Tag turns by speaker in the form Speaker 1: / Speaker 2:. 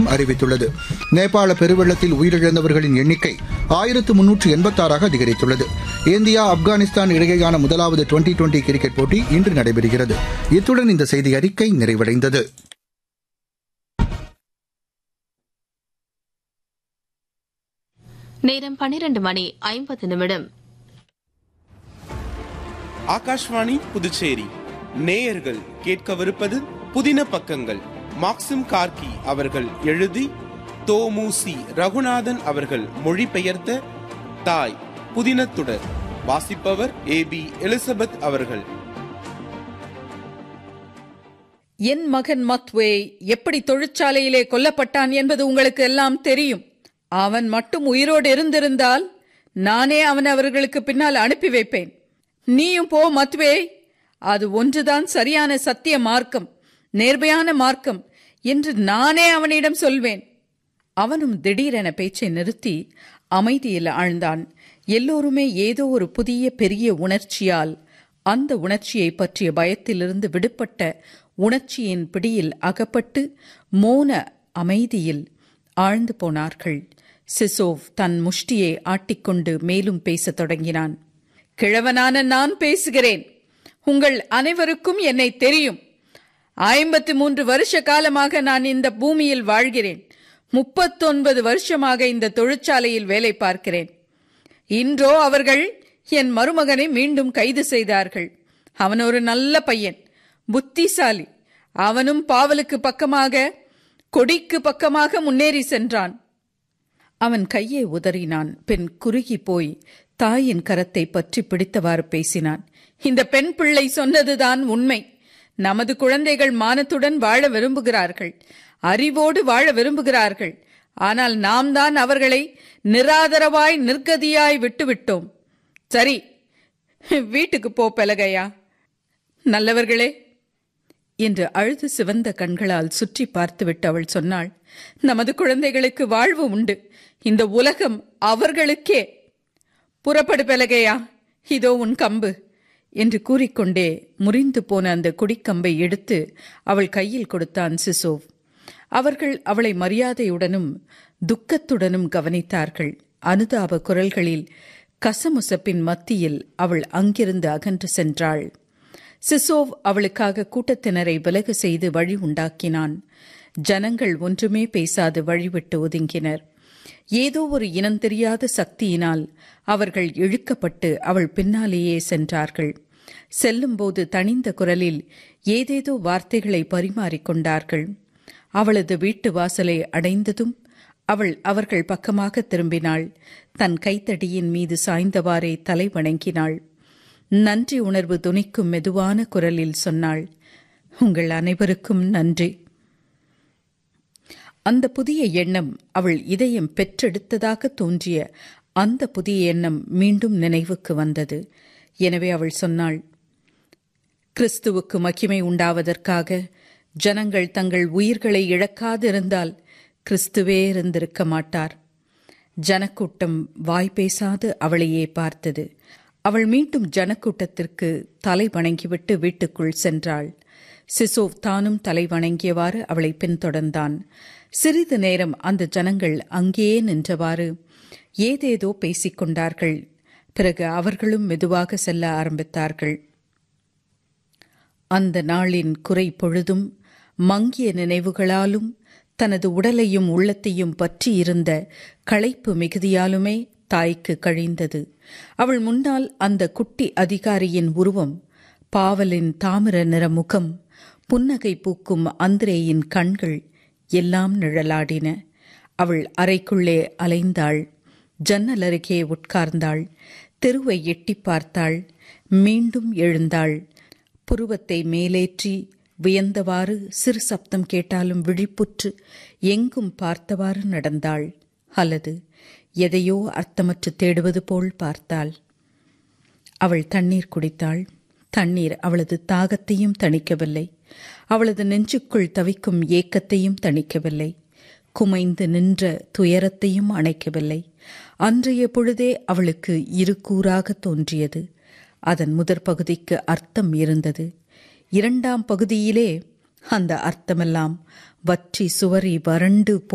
Speaker 1: நிர்வாகம் அறிவித்துள்ளது நேபாள பெருவெள்ளத்தில் உயிரிழந்தவர்களின் எண்ணிக்கை ஆயிரத்து முன்னூற்று எண்பத்தாறாக அதிகரித்துள்ளது இந்தியா ஆப்கானிஸ்தான் இடையேயான முதலாவது டுவெண்டி டுவெண்டி கிரிக்கெட் போட்டி இன்று நடைபெறுகிறது இத்துடன் இந்த செய்தி அறிக்கை நிறைவடைந்தது
Speaker 2: நேரம் பனிரெண்டு மணி ஐம்பது நிமிடம்
Speaker 3: ஆகாஷ்வாணி புதுச்சேரி நேயர்கள் கேட்கவிருப்பது புதின பக்கங்கள் மாக்சிம் கார்கி அவர்கள் எழுதி தோமுசி ரகுநாதன் அவர்கள் மொழிபெயர்த்த தாய் புதினத்துடர் வாசிப்பவர் ஏ பி எலிசபெத் அவர்கள்
Speaker 4: என் மகன் மத்வே எப்படி தொழிற்சாலையிலே கொல்லப்பட்டான் என்பது உங்களுக்கு எல்லாம் தெரியும் அவன் மட்டும் உயிரோடு இருந்திருந்தால் நானே அவன் அவர்களுக்கு பின்னால் அனுப்பி வைப்பேன் நீயும் போ மத்வே அது ஒன்றுதான் சரியான சத்திய மார்க்கம் நேர்மையான மார்க்கம் என்று நானே அவனிடம் சொல்வேன் அவனும் திடீரென பேச்சை நிறுத்தி அமைதியில் ஆழ்ந்தான் எல்லோருமே ஏதோ ஒரு புதிய பெரிய உணர்ச்சியால் அந்த உணர்ச்சியை பற்றிய பயத்திலிருந்து விடுபட்ட உணர்ச்சியின் பிடியில் அகப்பட்டு மோன அமைதியில் ஆழ்ந்து போனார்கள் சிசோவ் தன் முஷ்டியை ஆட்டிக்கொண்டு மேலும் பேசத் தொடங்கினான் கிழவனான நான் பேசுகிறேன் உங்கள் அனைவருக்கும் என்னை தெரியும் ஐம்பத்தி மூன்று வருஷ காலமாக நான் இந்த பூமியில் வாழ்கிறேன் முப்பத்தொன்பது வருஷமாக இந்த தொழிற்சாலையில் வேலை பார்க்கிறேன் இன்றோ அவர்கள் என் மருமகனை மீண்டும் கைது செய்தார்கள் அவன் ஒரு நல்ல பையன் புத்திசாலி அவனும் பாவலுக்கு பக்கமாக கொடிக்கு பக்கமாக முன்னேறி சென்றான் அவன் கையை உதறினான் பெண் குறுகி போய் தாயின் கரத்தை பற்றி பிடித்தவாறு பேசினான் இந்த பெண் பிள்ளை சொன்னதுதான் உண்மை நமது குழந்தைகள் மானத்துடன் வாழ விரும்புகிறார்கள் அறிவோடு வாழ விரும்புகிறார்கள் ஆனால் நாம் தான் அவர்களை நிராதரவாய் நிர்கதியாய் விட்டுவிட்டோம் சரி வீட்டுக்கு போ பெலகையா நல்லவர்களே என்று அழுது சிவந்த கண்களால் சுற்றி பார்த்துவிட்டு அவள் சொன்னாள் நமது குழந்தைகளுக்கு வாழ்வு உண்டு இந்த உலகம் அவர்களுக்கே புறப்படு பெலகையா இதோ உன் கம்பு என்று கூறிக்கொண்டே முறிந்து போன அந்த குடிக்கம்பை எடுத்து அவள் கையில் கொடுத்தான் சிசோவ் அவர்கள் அவளை மரியாதையுடனும் துக்கத்துடனும் கவனித்தார்கள் அனுதாப குரல்களில் கசமுசப்பின் மத்தியில் அவள் அங்கிருந்து அகன்று சென்றாள் சிசோவ் அவளுக்காக கூட்டத்தினரை விலகு செய்து வழி உண்டாக்கினான் ஜனங்கள் ஒன்றுமே பேசாது வழிவிட்டு ஒதுங்கினர் ஏதோ ஒரு இனம் தெரியாத சக்தியினால் அவர்கள் இழுக்கப்பட்டு அவள் பின்னாலேயே சென்றார்கள் செல்லும்போது தனிந்த குரலில் ஏதேதோ வார்த்தைகளை பரிமாறிக்கொண்டார்கள் அவளது வீட்டு வாசலை அடைந்ததும் அவள் அவர்கள் பக்கமாக திரும்பினாள் தன் கைத்தடியின் மீது சாய்ந்தவாறே தலை வணங்கினாள் நன்றி உணர்வு துணிக்கும் மெதுவான குரலில் சொன்னாள் உங்கள் அனைவருக்கும் நன்றி அந்த புதிய எண்ணம் அவள் இதயம் பெற்றெடுத்ததாக தோன்றிய அந்த புதிய எண்ணம் மீண்டும் நினைவுக்கு வந்தது எனவே அவள் சொன்னாள் கிறிஸ்துவுக்கு மகிமை உண்டாவதற்காக ஜனங்கள் தங்கள் உயிர்களை இழக்காதிருந்தால் கிறிஸ்துவே இருந்திருக்க மாட்டார் ஜனக்கூட்டம் வாய் பேசாது அவளையே பார்த்தது அவள் மீண்டும் ஜனக்கூட்டத்திற்கு தலை வணங்கிவிட்டு வீட்டுக்குள் சென்றாள் சிசோவ் தானும் தலை வணங்கியவாறு அவளை பின்தொடர்ந்தான் சிறிது நேரம் அந்த ஜனங்கள் அங்கேயே நின்றவாறு ஏதேதோ பேசிக் கொண்டார்கள் பிறகு அவர்களும் மெதுவாக செல்ல ஆரம்பித்தார்கள் அந்த நாளின் குறை பொழுதும் மங்கிய நினைவுகளாலும் தனது உடலையும் உள்ளத்தையும் பற்றி இருந்த களைப்பு மிகுதியாலுமே தாய்க்கு கழிந்தது அவள் முன்னால் அந்த குட்டி அதிகாரியின் உருவம் பாவலின் தாமிர நிற முகம் புன்னகை பூக்கும் அந்திரேயின் கண்கள் எல்லாம் நிழலாடின அவள் அறைக்குள்ளே அலைந்தாள் ஜன்னல் அருகே உட்கார்ந்தாள் தெருவை எட்டி பார்த்தாள் மீண்டும் எழுந்தாள் புருவத்தை மேலேற்றி வியந்தவாறு சிறு சப்தம் கேட்டாலும் விழிப்புற்று எங்கும் பார்த்தவாறு நடந்தாள் அல்லது எதையோ அர்த்தமற்று தேடுவது போல் பார்த்தாள் அவள் தண்ணீர் குடித்தாள் தண்ணீர் அவளது தாகத்தையும் தணிக்கவில்லை அவளது நெஞ்சுக்குள் தவிக்கும் ஏக்கத்தையும் தணிக்கவில்லை குமைந்து நின்ற துயரத்தையும் அணைக்கவில்லை அன்றைய பொழுதே அவளுக்கு இரு கூறாக தோன்றியது அதன் முதற் பகுதிக்கு அர்த்தம் இருந்தது இரண்டாம் பகுதியிலே அந்த அர்த்தமெல்லாம் வற்றி சுவரி வறண்டு